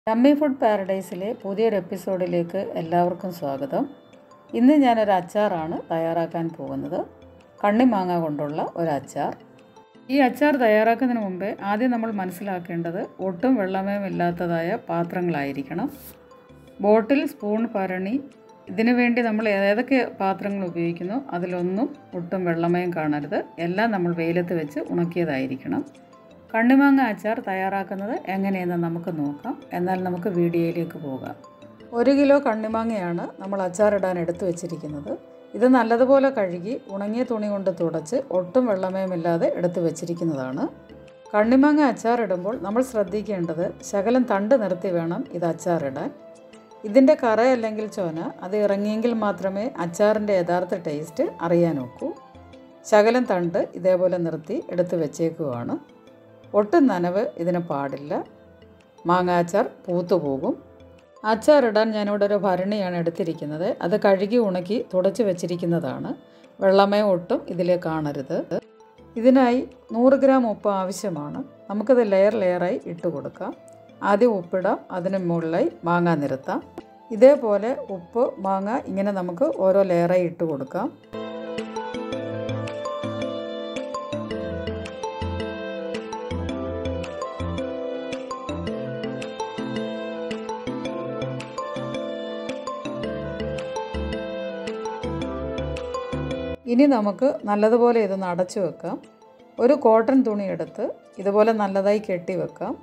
dummy food പാരഡൈസിലെ പുതിയൊരു എപ്പിസോഡിലേക്ക് എല്ലാവർക്കും സ്വാഗതം ഇന്ന് ഞാനൊരു അച്ചാറാണ് തയ്യാറാക്കാൻ പോകുന്നത് കണ്ണിമാങ്ങ കൊണ്ടുള്ള ഒരു അച്ചാർ ഈ അച്ചാർ തയ്യാറാക്കുന്നതിന് മുമ്പേ ആദ്യം നമ്മൾ മനസ്സിലാക്കേണ്ടത് ഒട്ടും വെള്ളമയമില്ലാത്തതായ പാത്രങ്ങളായിരിക്കണം ബോട്ടിൽ സ്പൂൺ ഭരണി ഇതിനു വേണ്ടി നമ്മൾ ഏതൊക്കെ പാത്രങ്ങൾ ഉപയോഗിക്കുന്നു അതിലൊന്നും ഒട്ടും വെള്ളമയം കാണരുത് എല്ലാം നമ്മൾ വെയിലത്ത് വെച്ച് ഉണക്കിയതായിരിക്കണം കണ്ണിമാങ്ങ അച്ചാർ തയ്യാറാക്കുന്നത് എങ്ങനെയെന്ന് നമുക്ക് നോക്കാം എന്നാൽ നമുക്ക് വീഡിയോയിലേക്ക് പോകാം ഒരു കിലോ കണ്ണിമാങ്ങയാണ് നമ്മൾ അച്ചാറിടാൻ എടുത്തു വെച്ചിരിക്കുന്നത് ഇത് നല്ലതുപോലെ കഴുകി ഉണങ്ങിയ തുണി കൊണ്ട് തുടച്ച് ഒട്ടും വെള്ളമയമില്ലാതെ എടുത്തു വെച്ചിരിക്കുന്നതാണ് കണ്ണിമാങ്ങ അച്ചാറിടുമ്പോൾ നമ്മൾ ശ്രദ്ധിക്കേണ്ടത് ശകലം തണ്ട് നിർത്തി വേണം ഇത് അച്ചാറിടാൻ ഇതിൻ്റെ കറ അല്ലെങ്കിൽ ചോന അത് ഇറങ്ങിയെങ്കിൽ മാത്രമേ അച്ചാറിൻ്റെ യഥാർത്ഥ ടേസ്റ്റ് അറിയാനൊക്കൂ ശകലം തണ്ട് ഇതേപോലെ നിർത്തി എടുത്ത് വെച്ചേക്കുവാണ് ഒട്ടും നനവ് ഇതിന് പാടില്ല മാങ്ങാച്ചാർ പൂത്തു പോകും അച്ചാറിടാൻ ഞാനിവിടെ ഒരു ഭരണിയാണ് എടുത്തിരിക്കുന്നത് അത് കഴുകി ഉണക്കി തുടച്ച് വെച്ചിരിക്കുന്നതാണ് വെള്ളമയം ഒട്ടും ഇതിലെ കാണരുത് ഇതിനായി നൂറ് ഗ്രാം ഉപ്പ് ആവശ്യമാണ് നമുക്കത് ലെയർ ലെയറായി ഇട്ട് കൊടുക്കാം ആദ്യം ഉപ്പിടാം അതിന് മുകളിലായി മാങ്ങ നിരത്താം ഇതേപോലെ ഉപ്പ് മാങ്ങ ഇങ്ങനെ നമുക്ക് ഓരോ ലെയറായി ഇട്ട് കൊടുക്കാം ഇനി നമുക്ക് നല്ലതുപോലെ ഇതൊന്ന് അടച്ചു വെക്കാം ഒരു കോട്ടൺ തുണി എടുത്ത് ഇതുപോലെ നല്ലതായി കെട്ടി വെക്കാം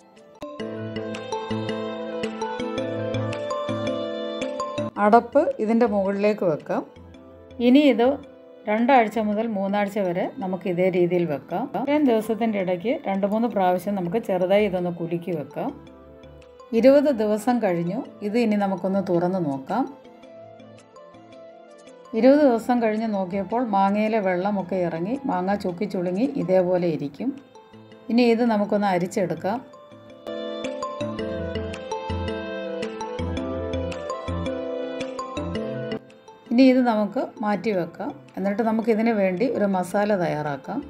അടപ്പ് ഇതിൻ്റെ മുകളിലേക്ക് വെക്കാം ഇനി ഇത് രണ്ടാഴ്ച മുതൽ മൂന്നാഴ്ച വരെ നമുക്ക് ഇതേ രീതിയിൽ വെക്കാം ഇത്രയും ദിവസത്തിൻ്റെ ഇടയ്ക്ക് രണ്ട് മൂന്ന് പ്രാവശ്യം നമുക്ക് ചെറുതായി ഇതൊന്ന് കുലുക്കി വെക്കാം ഇരുപത് ദിവസം കഴിഞ്ഞു ഇത് ഇനി നമുക്കൊന്ന് തുറന്ന് നോക്കാം ഇരുപത് ദിവസം കഴിഞ്ഞ് നോക്കിയപ്പോൾ മാങ്ങയിലെ വെള്ളമൊക്കെ ഇറങ്ങി മാങ്ങ ചുക്കി ചുളുങ്ങി ഇതേപോലെ ഇരിക്കും ഇനി ഇത് നമുക്കൊന്ന് അരിച്ചെടുക്കാം ഇനി ഇത് നമുക്ക് മാറ്റി വെക്കാം എന്നിട്ട് നമുക്ക് ഇതിന് വേണ്ടി ഒരു മസാല തയ്യാറാക്കാം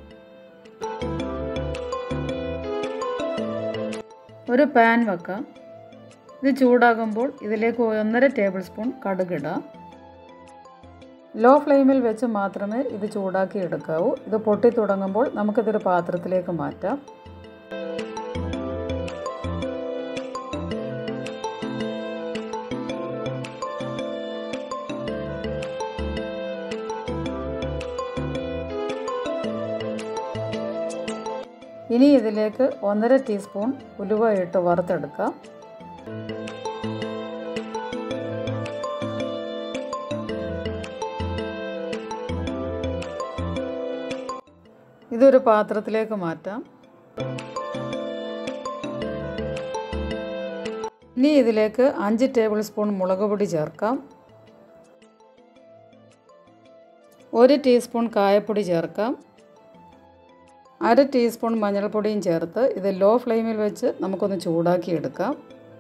ഒരു പാൻ വെക്കാം ഇത് ചൂടാകുമ്പോൾ ഇതിലേക്ക് ഒന്നര ടേബിൾ സ്പൂൺ കടുകിടാം ലോ ഫ്ലെയിമിൽ വെച്ച് മാത്രമേ ഇത് ചൂടാക്കി എടുക്കാവൂ ഇത് പൊട്ടി തുടങ്ങുമ്പോൾ നമുക്കിതൊരു പാത്രത്തിലേക്ക് മാറ്റാം ഇനി ഇതിലേക്ക് ഒന്നര ടീസ്പൂൺ ഉലുവ ഇട്ട് വറുത്തെടുക്കാം ഇതൊരു പാത്രത്തിലേക്ക് മാറ്റാം ഇനി ഇതിലേക്ക് അഞ്ച് ടേബിൾ സ്പൂൺ മുളക് പൊടി ചേർക്കാം ഒരു ടീസ്പൂൺ കായപ്പൊടി ചേർക്കാം അര ടീസ്പൂൺ മഞ്ഞൾപ്പൊടിയും ചേർത്ത് ഇത് ലോ ഫ്ലെയിമിൽ വെച്ച് നമുക്കൊന്ന് ചൂടാക്കി എടുക്കാം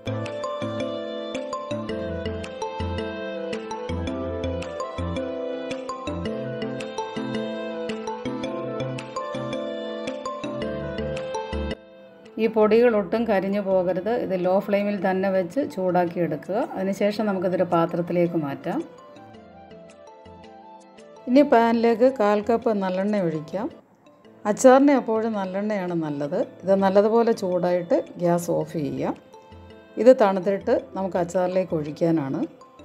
ഈ പൊടികൾ ഒട്ടും കരിഞ്ഞു പോകരുത് ഇത് ലോ ഫ്ലെയിമിൽ തന്നെ വെച്ച് ചൂടാക്കി എടുക്കുക അതിനുശേഷം നമുക്കിതൊരു പാത്രത്തിലേക്ക് മാറ്റാം ഇനി പാനിലേക്ക് കാൽ കപ്പ് നല്ലെണ്ണ ഒഴിക്കാം അച്ചാറിന് എപ്പോഴും നല്ലെണ്ണയാണ് നല്ലത് ഇത് നല്ലതുപോലെ ചൂടായിട്ട് ഗ്യാസ് ഓഫ് ചെയ്യാം ഇത് തണുത്തിട്ട് നമുക്ക് അച്ചാറിലേക്ക് ഒഴിക്കാനാണ്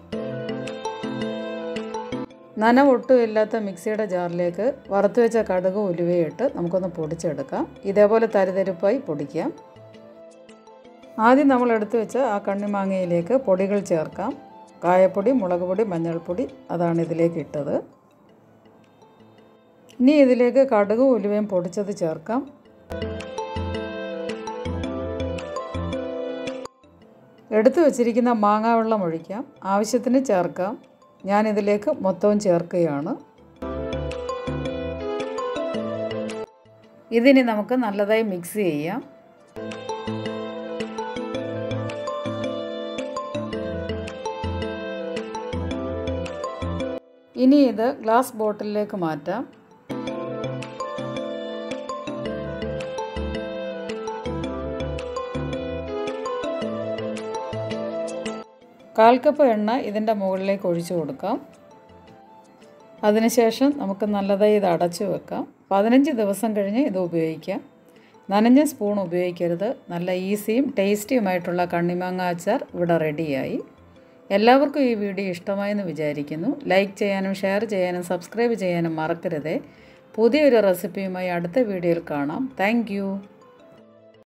നനവ് ഒട്ടും ഇല്ലാത്ത മിക്സിയുടെ ജാറിലേക്ക് വറുത്ത് വെച്ച കടുക് ഉലുവയിട്ട് നമുക്കൊന്ന് പൊടിച്ചെടുക്കാം ഇതേപോലെ തരിതരിപ്പായി പൊടിക്കാം ആദ്യം നമ്മൾ എടുത്തു വെച്ച ആ കണ്ണിമാങ്ങയിലേക്ക് പൊടികൾ ചേർക്കാം കായപ്പൊടി മുളക് പൊടി മഞ്ഞൾപ്പൊടി അതാണ് ഇതിലേക്ക് ഇട്ടത് ഇനി ഇതിലേക്ക് കടുക് ഉലുവയും പൊടിച്ചത് ചേർക്കാം എടുത്തു വച്ചിരിക്കുന്ന മാങ്ങാവെള്ളം ഒഴിക്കാം ആവശ്യത്തിന് ചേർക്കാം ഞാൻ ഇതിലേക്ക് മൊത്തവും ചേർക്കുകയാണ് ഇതിനി നമുക്ക് നല്ലതായി മിക്സ് ചെയ്യാം ഇനി ഇത് ഗ്ലാസ് ബോട്ടിലേക്ക് മാറ്റാം കാൽ കപ്പ് എണ്ണ ഇതിൻ്റെ മുകളിലേക്ക് ഒഴിച്ചു കൊടുക്കാം അതിനുശേഷം നമുക്ക് നല്ലതായി ഇത് അടച്ചു വെക്കാം പതിനഞ്ച് ദിവസം കഴിഞ്ഞ് ഇത് ഉപയോഗിക്കാം നനഞ്ഞ സ്പൂൺ ഉപയോഗിക്കരുത് നല്ല ഈസിയും ടേസ്റ്റിയുമായിട്ടുള്ള കണ്ണിമാങ്ങ അച്ചാർ ഇവിടെ റെഡിയായി എല്ലാവർക്കും ഈ വീഡിയോ ഇഷ്ടമായെന്ന് വിചാരിക്കുന്നു ലൈക്ക് ചെയ്യാനും ഷെയർ ചെയ്യാനും സബ്സ്ക്രൈബ് ചെയ്യാനും മറക്കരുതേ പുതിയൊരു റെസിപ്പിയുമായി അടുത്ത വീഡിയോയിൽ കാണാം താങ്ക്